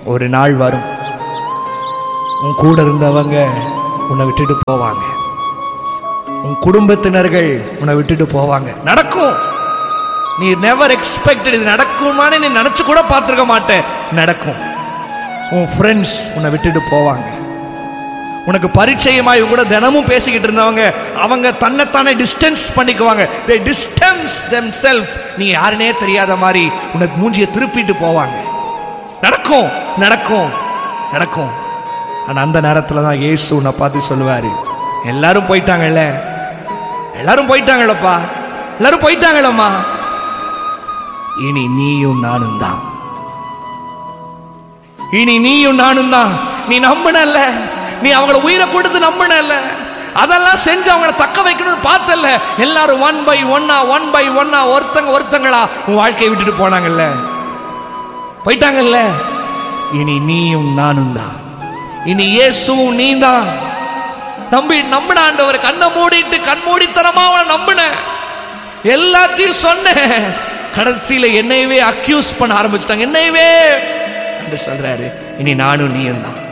ஒரு நாள் வரும் உன் கூட இருந்தவங்க உன்னை விட்டுட்டு போவாங்க உன் குடும்பத்தினர்கள் உன்னை விட்டுட்டு போவாங்க நடக்கும் நீ நெவர் எக்ஸ்பெக்டட் இது நடக்குமான்னு நீ நினைச்சு கூட பார்த்துருக்க மாட்டேன் நடக்கும் உன் ஃப்ரெண்ட்ஸ் உன்னை விட்டுட்டு போவாங்க உனக்கு பரிச்சயமாய் கூட தினமும் பேசிக்கிட்டு இருந்தவங்க அவங்க தன்னைத்தானே டிஸ்டன்ஸ் பண்ணிக்குவாங்க தே டிஸ்டன்ஸ் தெம் செல்ஃப் நீ யாருனே தெரியாத மாதிரி உனக்கு மூஞ்சியை திருப்பிட்டு போவாங்க நடக்கும் நடக்கும் நடக்கும் ஆனா அந்த நேரத்துல தான் இயேசு உன்னை பார்த்து சொல்லுவாரு எல்லாரும் போயிட்டாங்கல்ல எல்லாரும் போயிட்டாங்களப்பா எல்லாரும் போயிட்டாங்களம்மா இனி நீயும் நானும் தான் இனி நீயும் நானும் தான் நீ நம்பினல்ல நீ அவங்கள உயிரை கொடுத்து நம்பினல்ல அதெல்லாம் செஞ்சு அவங்கள தக்க வைக்கணும்னு பார்த்தல்ல எல்லாரும் ஒன் பை ஒன்னா ஒன் பை ஒன்னா ஒருத்தங்க ஒருத்தங்களா உன் வாழ்க்கையை விட்டுட்டு போனாங்கல்ல போயிட்டாங்கல்ல இனி நீயும் நானும் தான் இனி இயேசுவும் நீ தான் நம்பி நம்பின ஆண்டவர் கண்ணை மூடிட்டு கண் மூடித்தனமா அவனை நம்பின எல்லாத்தையும் சொன்னேன் கடைசியில என்னையவே அக்யூஸ் பண்ண ஆரம்பிச்சிட்டாங்க என்னையவே என்று சொல்றாரு இனி நானும் நீயும் தான்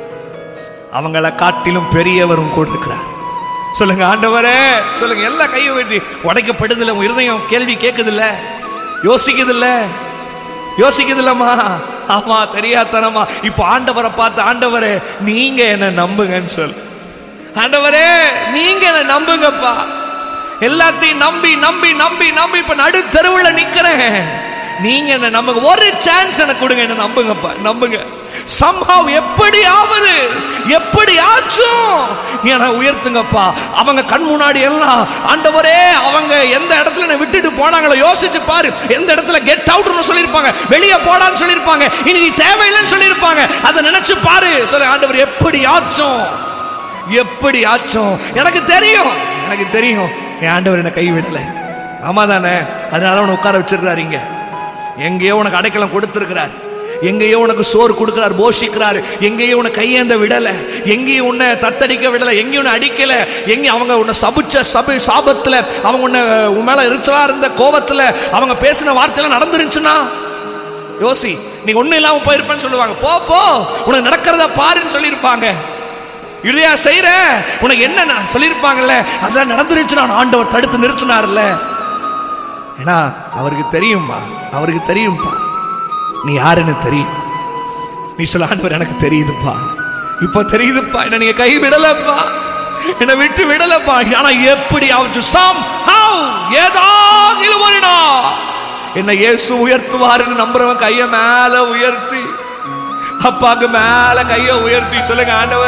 அவங்கள காட்டிலும் பெரியவரும் கூட இருக்கிறார் சொல்லுங்க ஆண்டவரே சொல்லுங்க எல்லா கையை வெட்டி உடைக்கப்படுதில்ல உங்க இருதயம் கேள்வி கேட்குதில்ல யோசிக்குதில்ல யோசிக்குதில்லம்மா ஆமா தெரியாதனமா இப்போ ஆண்டவரை பார்த்து ஆண்டவரே நீங்க என்ன நம்புங்கன்னு சொல் ஆண்டவரே நீங்க என்ன நம்புங்கப்பா எல்லாத்தையும் நம்பி நம்பி நம்பி நம்பி இப்ப நடு தெருவுல நிக்கிறேன் நீங்க என்ன நம்புங்க ஒரு சான்ஸ் எனக்கு கொடுங்க என்ன நம்புங்கப்பா நம்புங்க சம்ஹவ் எப்படியாவது எப்படி ஆச்சும் என உயர்த்துங்கப்பா அவங்க கண் முன்னாடி எல்லாம் ஆண்டவரே அவங்க எந்த இடத்துல என்னை விட்டுட்டு போனாங்களோ யோசிச்சு பாரு எந்த இடத்துல கெட் அவுட்னு சொல்லியிருப்பாங்க வெளியே போடான்னு சொல்லியிருப்பாங்க இனி நீ தேவையில்லைன்னு சொல்லியிருப்பாங்க அதை நினைச்சு பாரு சொல்ல ஆண்டவர் எப்படி ஆச்சும் எப்படி ஆச்சும் எனக்கு தெரியும் எனக்கு தெரியும் என் ஆண்டவர் என்னை கைவிடலை ஆமா தானே அதனால உன்னை உட்கார வச்சிருக்காரு இங்க எங்கேயோ உனக்கு அடைக்கலம் கொடுத்திருக்கிறார் எங்கேயோ உனக்கு சோறு கொடுக்கிறார் போஷிக்கிறார் எங்கேயோ உன்னை கையேந்த விடல எங்கேயும் உன்னை தத்தடிக்க விடல எங்கேயும் உன்னை அடிக்கல எங்கேயும் அவங்க உன்னை சபிச்ச சபை சாபத்துல அவங்க உன்னை உன் மேல எரிச்சலா இருந்த கோபத்துல அவங்க பேசின வார்த்தையெல்லாம் நடந்துருச்சுன்னா யோசி நீ ஒண்ணும் இல்லாம போயிருப்பேன்னு சொல்லுவாங்க போ போ உனக்கு நடக்கிறத பாருன்னு சொல்லியிருப்பாங்க இல்லையா செய்யற உனக்கு என்ன சொல்லியிருப்பாங்கல்ல அதெல்லாம் நடந்துருச்சு நான் ஆண்டவர் தடுத்து நிறுத்தினார்ல ஏன்னா அவருக்கு தெரியுமா அவருக்கு தெரியும்பா நீ யாருன்னு தெரியும் நீ சொல்ல ஆண்டவர் எனக்கு தெரியுதுப்பா இப்போ தெரியுதுப்பா என்ன நீங்க கை விடலப்பா என்னை விட்டு விடலப்பா ஆனா எப்படி ஆச்சு சம் ஹவ் ஏதாவது ஒரு நாள் என்னை இயேசு உயர்த்துவாருன்னு நம்புறவன் கையை மேல உயர்த்தி அப்பாக்கு மேல கையை உயர்த்தி சொல்லுங்க ஆண்டவர்